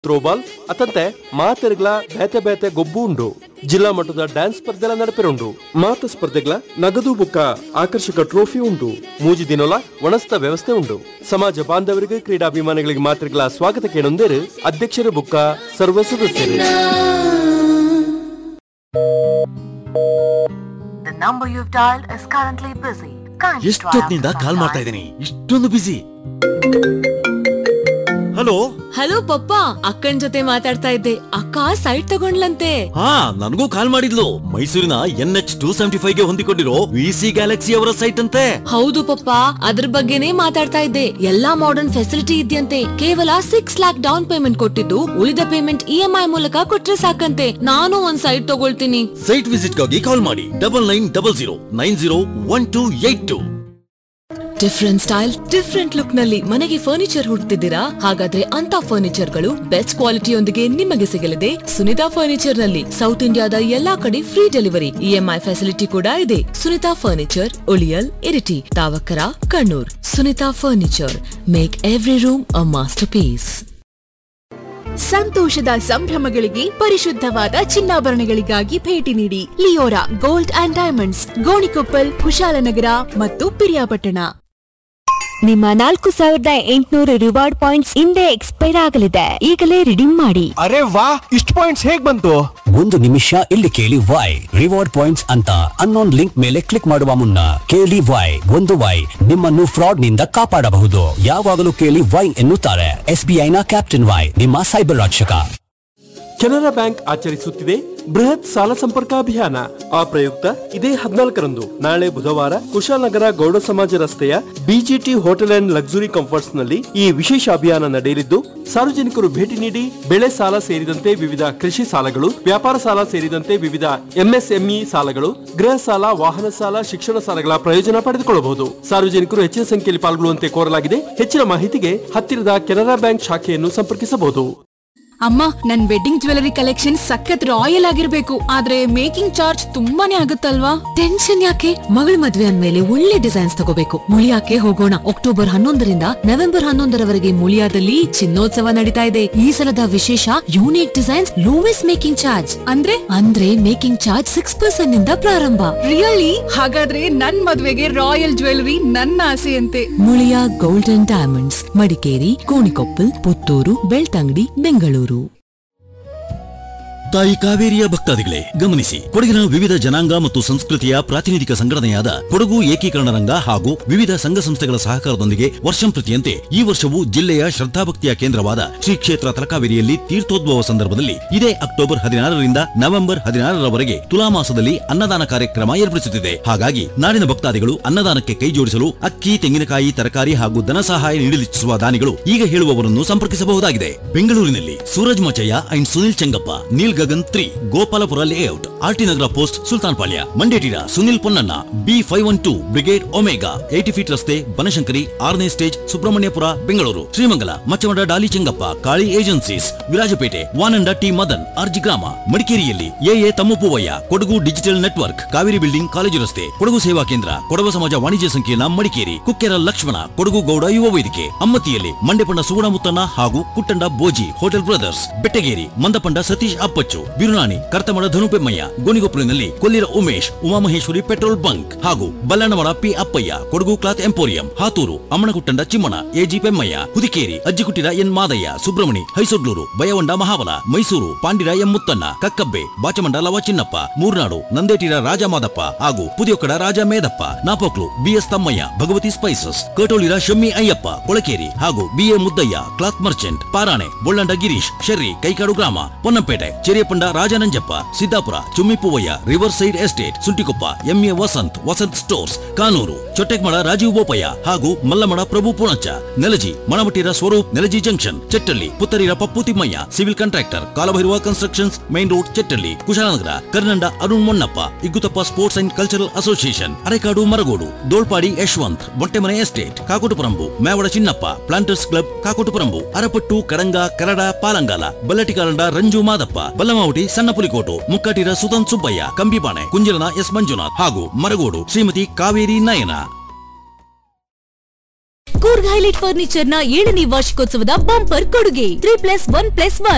Throwball ಅತಂತೆ ಮಾತೆರ್ಗ್ಲ ಬೇತೆ ಬೇತೆ ಗೊಬ್ಬು ಉಂಡು ಜಿಲ್ಲಾ ಮಟ್ಟದ ಡ್ಯಾನ್ಸ್ ಸ್ಪರ್ಧೆಲ ನಡಪೆರುಂಡು ಮಾತ ಸ್ಪರ್ಧೆಗಳ ನಗದು ಬುಕ್ಕ ಆಕರ್ಷಕ ಟ್ರೋಫಿ ಉಂಡು ಮೂಜಿ ದಿನೊಲ ಒಣಸ್ತ ವ್ಯವಸ್ಥೆ ಉಂಡು ಸಮಾಜ ಬಾಂಧವರಿಗೆ ಕ್ರೀಡಾಭಿಮಾನಿಗಳಿಗೆ ಮಾತ್ರಗಳ ಸ್ವಾಗತ ಕೇಳೊಂದೇರು ಅಧ್ಯಕ್ಷರ ಬುಕ್ಕ ಸರ್ವ ಸದಸ್ಯರು The number you've dialed is currently busy. Kindly try ಎಷ್ಟೊತ್ತಿನಿಂದ after call some ಮಾಡ್ತಾ time. ಇದ್ದೀನಿ ಇಷ್ಟೊಂದು ಬಿಸಿ ಹಲೋ ಹಲೋ ಪಪ್ಪ ಅಕ್ಕನ್ ಜೊತೆ ಮಾತಾಡ್ತಾ ಇದ್ದೆ ಅಕ್ಕ ಸೈಟ್ ತಗೊಂಡ್ಲಂತೆ ಹಾ ನನಗೂ ಕಾಲ್ ಮಾಡಿದ್ಲು ಮೈಸೂರಿನ N H two seventy five ಗೆ ಹೊಂದಿಕೊಂಡಿರೋ ವಿ ಸಿ ಗ್ಯಾಲಕ್ಸಿ ಅವರ ಸೈಟ್ ಅಂತೆ ಹೌದು ಪಪ್ಪ ಅದ್ರ ಬಗ್ಗೆನೇ ಮಾತಾಡ್ತಾ ಇದ್ದೆ ಎಲ್ಲಾ ಮಾಡರ್ನ್ ಫೆಸಿಲಿಟಿ ಇದೆಯಂತೆ ಕೇವಲ ಸಿಕ್ಸ್ ಲ್ಯಾಕ್ ಡೌನ್ ಪೇಮೆಂಟ್ ಕೊಟ್ಟಿದ್ದು ಉಳಿದ ಪೇಮೆಂಟ್ ಇ ಎಂ ಐ ಮೂಲಕ ಕೊಟ್ರೆ ಸಾಕಂತೆ ನಾನು ಒಂದ್ ಸೈಟ್ ತಗೊಳ್ತೀನಿ ಸೈಟ್ ವಿಸಿಟ್ ಗಾಗಿ ಕಾಲ್ ಮಾಡಿ double nine double zero nine zero one two eight two different style different look ನಲ್ಲಿ ಮನೆಗೆ ಫರ್ನಿಚರ್ ಹುಡುಕ್ತಿದ್ದೀರಾ ಹಾಗಾದ್ರೆ ಅಂತ ಫರ್ನಿಚರ್ ಗಳು ಬೆಸ್ಟ್ ಕ್ವಾಲಿಟಿಯೊಂದಿಗೆ ನಿಮಗೆ ಸಿಗಲಿದೆ ಸುನಿತಾ ಫರ್ನಿಚರ್ ನಲ್ಲಿ ಸೌತ್ ಇಂಡಿಯಾದ ಎಲ್ಲಾ ಕಡೆ ಫ್ರೀ ಡೆಲಿವರಿ ಇಎಂಐ ಫೆಸಿಲಿಟಿ ಕೂಡ ಇದೆ ಸುನಿತಾ ಫರ್ನಿಚರ್ ಉಳಿಯಲ್ ಇರಿಟಿ ತಾವಕರ Kannur Sunitha furniture make every room a masterpiece ಸಂತೋಷದ ಸಂಭ್ರಮಗಳಿಗೆ ಪರಿಶುದ್ಧವಾದ ಚಿನ್ನಾಭರಣಗಳಿಗಾಗಿ ಭೇಟಿ ನೀಡಿ Leora gold and diamonds Gonikoppal Kushalnagar ಮತ್ತು ಪಿರಿಯಾಪಟ್ಟಣ ನಿಮ್ಮ ನಾಲ್ಕು ಸಾವಿರದ ಎಂಟುನೂರು ರಿವಾರ್ಡ್ ಪಾಯಿಂಟ್ಸ್ ಹಿಂದೆ ಎಕ್ಸ್ಪೈರ್ ಆಗಲಿದೆ ಈಗಲೇ ರಿಡೀಮ್ ಮಾಡಿ ಅರೆ ವಾ ಇಷ್ಟು ಪಾಯಿಂಟ್ಸ್ ಹೇಗ್ ಬಂತು ಒಂದು ನಿಮಿಷ ಇಲ್ಲಿ ಕೇಳಿ ವೈ ರಿವಾರ್ಡ್ ಪಾಯಿಂಟ್ಸ್ ಅಂತ ಅನ್ನೋನ್ ಲಿಂಕ್ ಮೇಲೆ ಕ್ಲಿಕ್ ಮಾಡುವ ಮುನ್ನ ಕೇಳಿ ವೈ ಒಂದು ವೈ ನಿಮ್ಮನ್ನು ಫ್ರಾಡ್ ನಿಂದ ಕಾಪಾಡಬಹುದು ಯಾವಾಗಲೂ ಕೇಳಿ ವೈ ಎನ್ನುತ್ತಾರೆ ಎಸ್ ಬಿ ಐನ ಕ್ಯಾಪ್ಟನ್ ವೈ ನಿಮ್ಮ ಸೈಬರ್ ರಕ್ಷಕ ಕೆನರಾ ಬ್ಯಾಂಕ್ ಆಚರಿಸುತ್ತಿದೆ ಬೃಹತ್ ಸಾಲ ಸಂಪರ್ಕ ಅಭಿಯಾನ ಆ ಪ್ರಯುಕ್ತ ಇದೇ ಹದಿನಾಲ್ಕರಂದು ನಾಳೆ ಬುಧವಾರ ಕುಶಾಲನಗರ ಗೌಡ ಸಮಾಜ ರಸ್ತೆಯ BGT hotel and luxury comforts ನಲ್ಲಿ ಈ ವಿಶೇಷ ಅಭಿಯಾನ ನಡೆಯಲಿದ್ದು ಸಾರ್ವಜನಿಕರು ಭೇಟಿ ನೀಡಿ ಬೆಳೆ ಸಾಲ ಸೇರಿದಂತೆ ವಿವಿಧ ಕೃಷಿ ಸಾಲಗಳು ವ್ಯಾಪಾರ ಸಾಲ ಸೇರಿದಂತೆ ವಿವಿಧ ಎಂಎಸ್ಎಂಇ ಸಾಲಗಳು ಗೃಹ ಸಾಲ ವಾಹನ ಸಾಲ ಶಿಕ್ಷಣ ಸಾಲಗಳ ಪ್ರಯೋಜನ ಪಡೆದುಕೊಳ್ಳಬಹುದು ಸಾರ್ವಜನಿಕರು ಹೆಚ್ಚಿನ ಸಂಖ್ಯೆಯಲ್ಲಿ ಪಾಲ್ಗೊಳ್ಳುವಂತೆ ಕೋರಲಾಗಿದೆ ಹೆಚ್ಚಿನ ಮಾಹಿತಿಗೆ ಹತ್ತಿರದ ಕೆನರಾ ಬ್ಯಾಂಕ್ ಶಾಖೆಯನ್ನು ಸಂಪರ್ಕಿಸಬಹುದು ಅಮ್ಮ ನನ್ ವೆಡ್ಡಿಂಗ್ ಜ್ಯುವೆಲರಿ ಕಲೆಕ್ಷನ್ ಸಖತ್ ರಾಯಲ್ ಆಗಿರ್ಬೇಕು ಆದ್ರೆ ಮೇಕಿಂಗ್ ಚಾರ್ಜ್ ತುಂಬಾನೇ ಆಗುತ್ತಲ್ವಾ ಟೆನ್ಷನ್ ಯಾಕೆ ಮಗಳ ಮದ್ವೆ ಅಂದ್ಮೇಲೆ ಒಳ್ಳೆ ಡಿಸೈನ್ಸ್ ತಗೋಬೇಕು ಮುಳಿಯಾಕೆ ಹೋಗೋಣ ಅಕ್ಟೋಬರ್ ಹನ್ನೊಂದರಿಂದ ನವೆಂಬರ್ ಹನ್ನೊಂದರವರೆಗೆ ಮುಳಿಯಾದಲ್ಲಿ ಚಿನ್ನೋತ್ಸವ ನಡೀತಾ ಇದೆ ಈ ಸಲದ ವಿಶೇಷ unique designs lowest making charge ಅಂದ್ರೆ ಅಂದ್ರೆ ಮೇಕಿಂಗ್ ಚಾರ್ಜ್ ಸಿಕ್ಸ್ ಪರ್ಸೆಂಟ್ ನಿಂದ ಪ್ರಾರಂಭ ರಿಯಲಿ ಹಾಗಾದ್ರೆ ನನ್ ಮದ್ವೆಗೆ ರಾಯಲ್ ಜ್ಯುವೆಲರಿ ನನ್ನ ಆಸೆಯಂತೆ ಮುಳಿಯ ಗೋಲ್ಡನ್ ಡೈಮಂಡ್ಸ್ ಮಡಿಕೇರಿ ಕೋಣಿಕೊಪ್ಪಲ್ ಪುತ್ತೂರು ಬೆಳ್ತಂಗಡಿ ಬೆಂಗಳೂರು ತಾಯಿ ಕಾವೇರಿಯ ಭಕ್ತಾದಿಗಳೇ ಗಮನಿಸಿ ಕೊಡಗಿನ ವಿವಿಧ ಜನಾಂಗ ಮತ್ತು ಸಂಸ್ಕೃತಿಯ ಪ್ರಾತಿನಿಧಿಕ ಸಂಘಟನೆಯಾದ ಕೊಡಗು ಏಕೀಕರಣ ರಂಗ ಹಾಗೂ ವಿವಿಧ ಸಂಘ ಸಂಸ್ಥೆಗಳ ಸಹಕಾರದೊಂದಿಗೆ ವರ್ಷಂಪ್ರತಿಯಂತೆ ಈ ವರ್ಷವೂ ಜಿಲ್ಲೆಯ ಶ್ರದ್ಧಾಭಕ್ತಿಯ ಕೇಂದ್ರವಾದ ಶ್ರೀ ಕ್ಷೇತ್ರ ತಲಕಾವೇರಿಯಲ್ಲಿ ತೀರ್ಥೋದ್ಭವ ಸಂದರ್ಭದಲ್ಲಿ ಇದೇ ಅಕ್ಟೋಬರ್ ಹದಿನಾರರಿಂದ ನವೆಂಬರ್ ಹದಿನಾರರವರೆಗೆ ತುಲಾಮಾಸದಲ್ಲಿ ಅನ್ನದಾನ ಕಾರ್ಯಕ್ರಮ ಏರ್ಪಡಿಸುತ್ತಿದೆ ಹಾಗಾಗಿ ನಾಡಿನ ಭಕ್ತಾದಿಗಳು ಅನ್ನದಾನಕ್ಕೆ ಕೈ ಜೋಡಿಸಲು ಅಕ್ಕಿ ತೆಂಗಿನಕಾಯಿ ತರಕಾರಿ ಹಾಗೂ ಧನ ಸಹಾಯ ನೀಡಲಿಚ್ಛಿಸುವ ದಾನಿಗಳು ಈಗ ಹೇಳುವವರನ್ನು ಸಂಪರ್ಕಿಸಬಹುದಾಗಿದೆ ಬೆಂಗಳೂರಿನಲ್ಲಿ Suraj Machaiah and Sunil Chengappa Neel Gagan three Gopalapura layout R T Nagar post Sultan Palya Mandetira Sunil Ponnanna B five one two Brigade Omega eighty feet ರಸ್ತೆ ಬನಶಂಕರಿ ಆರನೇ stage Subramanyapura Bengaluru Srimangala Machamada Dolly Chengappa Kali agencies Virajpet Vananda T Madan Arji ಗ್ರಾಮ ಮಡಿಕೇರಿಯಲ್ಲಿ A A Thammappuvaiah Kodagu digital network Kaveri building college ರಸ್ತೆ ಕೊಡಗು ಸೇವಾ ಕೇಂದ್ರ ಕೊಡವ ಸಮಾಜ ವಾಣಿಜ್ಯ ಸಂಕೀರ್ಣ ಮಡಿಕೇರಿ ಕುಕ್ಕೆರ ಲಕ್ಷ್ಮಣ ಕೊಡಗು ಗೌಡ ಯುವ ವೇದಿಕೆ ಅಮ್ಮತ್ತಿಯಲ್ಲಿ ಮಂಡೆಪಂಡ ಸುಗುಣ ಮುತ್ತಣ್ಣ ಹಾಗೂ ಕುಟ್ಟಂಡ ಬೋಜಿ ಹೋಟೆಲ್ ಬ್ರದರ್ಸ್ ಬೆಟ್ಟಗೇರಿ ಮಂದಪಂಡ ಸತೀಶ್ ಅಪ್ಪಚ್ಚು ಬಿರುನಾಣಿ ಕರ್ತಮಡ ಧನುಪೆಮ್ಮಯ್ಯ ಗೋಣಿಗೊಪ್ಪಲಿನಲ್ಲಿ ಕೊಲ್ಲಿರ ಉಮೇಶ್ ಉಮಾಮಹೇಶ್ವರಿ ಪೆಟ್ರೋಲ್ ಬಂಕ್ ಹಾಗೂ Ballanamada P Appaiah Kodagu cloth emporium Hathur Ammanagutanda Chimmana AG Pemmaiah Hudikeri Ajjikuttira N Madaiah Subramani Haisodlur Bayavanda Mahabala Mysuru Pandira M Muthanna Kakkabbe Bachamanda Lava Chinnappa Murnad Nandetira Raja Madappa ಹಾಗೂ ಪುದಿಯೊಕ್ಕಡ ರಾಜ ಮೇದಪ್ಪ ನಾಪೋಕ್ಲು ಬಿಎಸ್ ತಮ್ಮಯ್ಯ ಭಗವತಿ ಸ್ಪೈಸಸ್ ಕಟೋಳಿರ ಶಮ್ಮಿ ಅಯ್ಯಪ್ಪ ಕೊಳಕೇರಿ ಹಾಗೂ ಬಿಎ ಮುದ್ದಯ್ಯ ಕ್ಲಾತ್ ಮರ್ಚೆಂಟ್ ಪಾರಾಣೆ ಬೊಳ್ಳಂಡ ಗಿರೀಶ್ ಶೆರ್ರಿ ಕೈಕಾಡು ಗ್ರಾಮ Ponnampet Cheriyapanda Rajananjappa Siddapura Chummipuvaiah riverside estate Suntikoppa MA Vasanth Vasanth stores Kanur Chottekmala Rajeev Bopaiah ಹಾಗೂ Mallamada Prabhu Poonacha Nelaji Manamattira Swaroop Nelaji junction Chettalli Puttarira Pappu Thimmaiah civil contractor Kalabhairava constructions main road Chettalli Kushalnagar Karnanda Arun Monnappa Iggutappa sports and cultural association Arekadu Maragodu Dolpadi Yashwant Mottemane estate Kakotuparambu Mevada Chinnappa planters club Kakotuparambu Arapattu Kadanga Karada Palangala ಬಲ್ಲಟಿಕಾರಂಡ Ranju Madappa Ballamavati ಸಣ್ಣ ಪುಲಿಕೋಟು ಮುಕ್ಕಟಿರ ಸುಧನ್ ಸುಬ್ಬಯ್ಯ ಕಂಬಿಬಾಣೆ ಕುಂಜಲನ S Manjunath ಹಾಗೂ Maragodu Srimati Kaveri Nayana Coorg highlight furniture ನ ಏಳನೇ ವಾರ್ಷಿಕೋತ್ಸವದ ಬಂಪರ್ ಕೊಡುಗೆ three plus one plus one